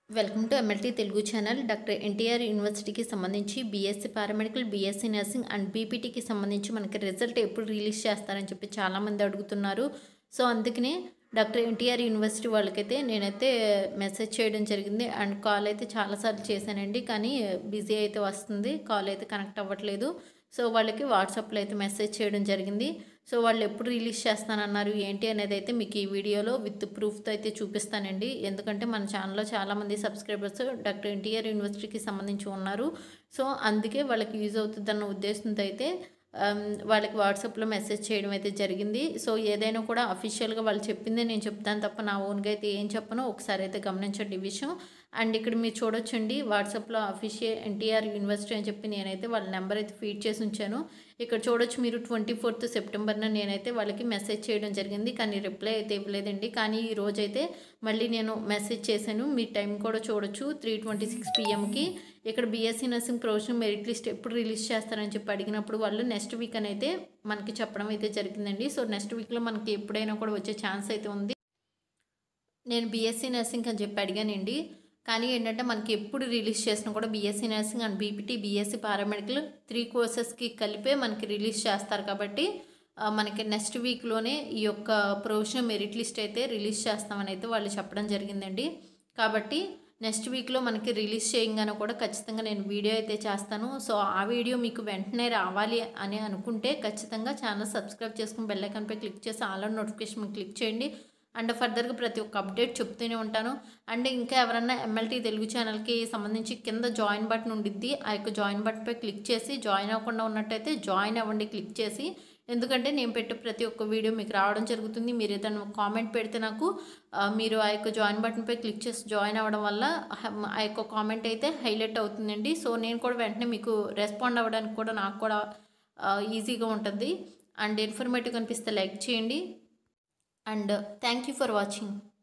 welcome to MLT Telugu channel doctor NTR యూనివర్సిటీకి సంబంధించి BSc paramedical BSc nursing and బీపీటీకి సంబంధించి మనకి రిజల్ట్ ఎప్పుడు రిలీజ్ చేస్తారని చెప్పి చాలామంది అడుగుతున్నారు సో అందుకనే డాక్టర్ ఎన్టీఆర్ యూనివర్సిటీ వాళ్ళకైతే నేనైతే మెసేజ్ చేయడం జరిగింది అండ్ కాల్ అయితే చాలాసార్లు చేశానండి కానీ బిజీ అయితే వస్తుంది కాల్ అయితే కనెక్ట్ అవ్వట్లేదు సో వాళ్ళకి వాట్సాప్లో అయితే మెసేజ్ చేయడం జరిగింది సో వాళ్ళు ఎప్పుడు రిలీజ్ చేస్తానన్నారు ఏంటి అనేది అయితే మీకు ఈ వీడియోలో విత్ ప్రూఫ్తో అయితే చూపిస్తానండి ఎందుకంటే మన ఛానల్లో చాలామంది సబ్స్క్రైబర్స్ డాక్టర్ ఎన్టీఆర్ యూనివర్సిటీకి సంబంధించి ఉన్నారు సో అందుకే వాళ్ళకి యూజ్ అవుతుందన్న ఉద్దేశంతో అయితే ఆమ్, వాళ్ళకి వాట్సాప్లో మెసేజ్ చేయడం అయితే జరిగింది సో ఏదైనా కూడా అఫీషియల్గా వాళ్ళు చెప్పిందే నేను చెప్తాను తప్ప నా ఓన్గా అయితే ఏం చెప్పను ఒకసారి అయితే గమనించండి ఈ విషయం అండ్ ఇక్కడ మీరు చూడొచ్చండి వాట్సాప్లో అఫీషియల్ ఎన్టీఆర్ యూనివర్సిటీ అని చెప్పి నేనైతే వాళ్ళ నెంబర్ అయితే ఫీడ్ చేసి ఉంచాను ఇక్కడ చూడొచ్చు మీరు ట్వంటీ ఫోర్త్ సెప్టెంబర్న నేనైతే వాళ్ళకి మెసేజ్ చేయడం జరిగింది కానీ రిప్లై అయితే ఇవ్వలేదండి కానీ ఈ రోజైతే మళ్ళీ నేను మెసేజ్ చేశాను మీ టైం కూడా చూడొచ్చు త్రీ ట్వంటీ సిక్స్ పిఎంకి ఇక్కడ BSc nursing professional merit list ఎప్పుడు రిలీజ్ చేస్తారని చెప్పి అడిగినప్పుడు వాళ్ళు నెక్స్ట్ వీక్ అని అయితే మనకి చెప్పడం అయితే జరిగిందండి సో నెక్స్ట్ వీక్లో మనకి ఎప్పుడైనా కూడా వచ్చే ఛాన్స్ అయితే ఉంది నేను బీఎస్సీ నర్సింగ్ అని చెప్పి అడిగానండి కానీ ఏంటంటే మనకి ఎప్పుడు రిలీజ్ చేసినా కూడా BSc nursing and BPT BSc paramedical three కోర్సెస్కి కలిపే మనకి రిలీజ్ చేస్తారు కాబట్టి ఆ, మనకి నెక్స్ట్ వీక్లోనే ఈ యొక్క ప్రొఫెషనల్ మెరిట్ లిస్ట్ అయితే రిలీజ్ చేస్తామని అయితే వాళ్ళు చెప్పడం జరిగిందండి కాబట్టి నెక్స్ట్ వీక్లో మనకి రిలీజ్ చేయంగానే కూడా ఖచ్చితంగా నేను వీడియో అయితే చేస్తాను సో ఆ వీడియో మీకు వెంటనే రావాలి అని అనుకుంటే ఖచ్చితంగా ఛానల్ సబ్స్క్రైబ్ చేసుకుని బెల్ ఐకాన్పై క్లిక్ చేసి ఆల్ నోటిఫికేషన్ క్లిక్ చేయండి అండ్ ఫర్దర్గా ప్రతి ఒక్క అప్డేట్ చెప్తూనే ఉంటాను అండ్ ఇంకా ఎవరన్నా ఎంఎల్టీ తెలుగు ఛానల్కి సంబంధించి కింద జాయిన్ బటన్ ఉండిద్ది ఆ యొక్క జాయిన్ బటన్పై క్లిక్ చేసి జాయిన్ అవ్వకుండా ఉన్నట్టయితే జాయిన్ అవ్వండి క్లిక్ చేసి ఎందుకంటే నేను పెట్టే ప్రతి ఒక్క వీడియో మీకు రావడం జరుగుతుంది మీరు ఏదైనా కామెంట్ పెడితే నాకు ఆ, మీరు ఆ యొక్క జాయిన్ బటన్పై క్లిక్ చేసి జాయిన్ అవ్వడం వల్ల హ- ఆ యొక్క కామెంట్ అయితే హైలైట్ అవుతుందండి సో నేను కూడా వెంటనే మీకు రెస్పాండ్ అవ్వడానికి కూడా నాకు కూడా ఆ, ఈజీగా ఉంటుంది అండ్ ఇన్ఫర్మేటివ్ కనిపిస్తే లైక్ చేయండి and thank you for watching